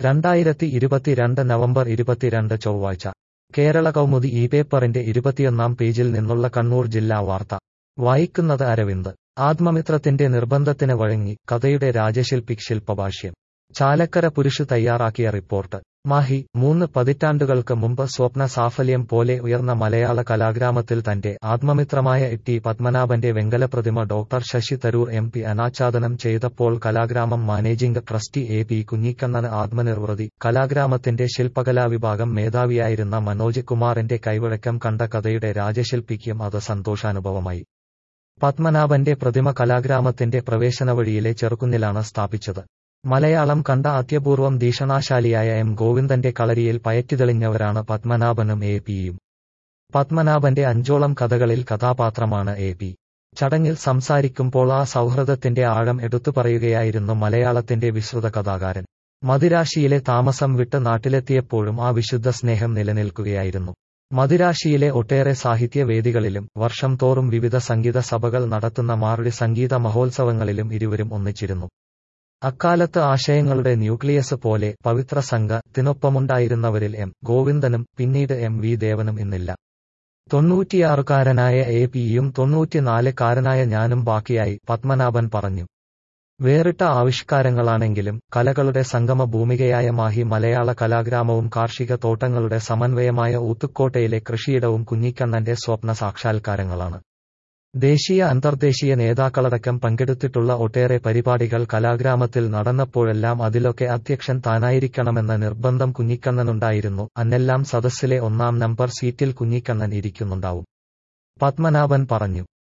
രണ്ടായിരത്തി ഇരുപത്തിരണ്ട് നവംബർ ഇരുപത്തിരണ്ട് ചൊവ്വാഴ്ച കേരള കൗമുദി ഈ പേപ്പറിന്റെ ഇരുപത്തിയൊന്നാം പേജിൽ നിന്നുള്ള കണ്ണൂർ ജില്ലാ വാർത്ത വായിക്കുന്നത് അരവിന്ദ് ആത്മമിത്രത്തിന്റെ നിർബന്ധത്തിന് വഴങ്ങി കഥയുടെ രാജശില്പി ശില്പഭാഷ്യം ചാലക്കര പുരുഷ് തയ്യാറാക്കിയ റിപ്പോർട്ട് മാഹി മൂന്ന് പതിറ്റാണ്ടുകൾക്ക് മുമ്പ് സ്വപ്ന സാഫല്യം പോലെ ഉയർന്ന മലയാള കലാഗ്രാമത്തിൽ തന്റെ ആത്മമിത്രമായ ടി പത്മനാഭന്റെ വെങ്കലപ്രതിമ doctor Shashi Tharoor M P അനാച്ഛാദനം ചെയ്തപ്പോൾ കലാഗ്രാമം മാനേജിംഗ് ട്രസ്റ്റി എ പി കുഞ്ഞിക്കണ്ണന് ആത്മനിർവൃതി കലാഗ്രാമത്തിന്റെ ശില്പകലാ വിഭാഗം മേധാവിയായിരുന്ന മനോജ് കുമാറിന്റെ കൈവഴക്കം കണ്ട കഥയുടെ രാജശില്പിക്കും അത് സന്തോഷാനുഭവമായി പത്മനാഭന്റെ പ്രതിമ കലാഗ്രാമത്തിന്റെ പ്രവേശനവഴിയിലെ ചെറുക്കുന്നിലാണ് സ്ഥാപിച്ചത് മലയാളം കണ്ട അത്യപൂർവം ദീക്ഷണാശാലിയായ എം ഗോവിന്ദന്റെ കളരിയിൽ പയറ്റിതെളിഞ്ഞവരാണ് പത്മനാഭനും എ പിയും പത്മനാഭന്റെ അഞ്ചോളം കഥകളിൽ കഥാപാത്രമാണ് എ പി ചടങ്ങിൽ സംസാരിക്കുമ്പോൾ ആ സൗഹൃദത്തിന്റെ ആഴം എടുത്തുപറയുകയായിരുന്നു മലയാളത്തിന്റെ വിശ്രുത കഥാകാരൻ മദിരാശിയിലെ താമസം വിട്ട് നാട്ടിലെത്തിയപ്പോഴും ആ വിശുദ്ധ സ്നേഹം നിലനിൽക്കുകയായിരുന്നു മദിരാശിയിലെ ഒട്ടേറെ സാഹിത്യവേദികളിലും വർഷം തോറും വിവിധ സംഗീത സഭകൾ നടത്തുന്ന മാറുടി സംഗീത മഹോത്സവങ്ങളിലും ഇരുവരും ഒന്നിച്ചിരുന്നു അക്കാലത്ത് ആശയങ്ങളുടെ ന്യൂക്ലിയസ് പോലെ പവിത്ര സംഘത്തിനൊപ്പമുണ്ടായിരുന്നവരിൽ എം ഗോവിന്ദനും പിന്നീട് എം വി ദേവനും ഇന്നില്ല തൊണ്ണൂറ്റിയാറുകാരനായ എ പിയും തൊണ്ണൂറ്റിനാലുകാരനായ ഞാനും ബാക്കിയായി പത്മനാഭൻ പറഞ്ഞു വേറിട്ട ആവിഷ്കാരങ്ങളാണെങ്കിലും കലകളുടെ സംഗമ ഭൂമികയായ മാഹി മലയാള കലാഗ്രാമവും കാർഷിക തോട്ടങ്ങളുടെ സമന്വയമായ ഊത്തുക്കോട്ടയിലെ കൃഷിയിടവും കുഞ്ഞിക്കണ്ണന്റെ സ്വപ്ന സാക്ഷാത്കാരങ്ങളാണ് ദേശീയ അന്തർദേശീയ നേതാക്കളടക്കം പങ്കെടുത്തിട്ടുള്ള ഒട്ടേറെ പരിപാടികൾ കലാഗ്രാമത്തിൽ നടന്നപ്പോഴെല്ലാം അതിലൊക്കെ അധ്യക്ഷൻ താനായിരിക്കണമെന്ന നിർബന്ധം കുഞ്ഞിക്കണ്ണനുണ്ടായിരുന്നു അന്നെല്ലാം സദസ്സിലെ ഒന്നാം നമ്പർ സീറ്റിൽ കുഞ്ഞിക്കണ്ണൻ ഇരിക്കുന്നുണ്ടാവും പത്മനാഭൻ പറഞ്ഞു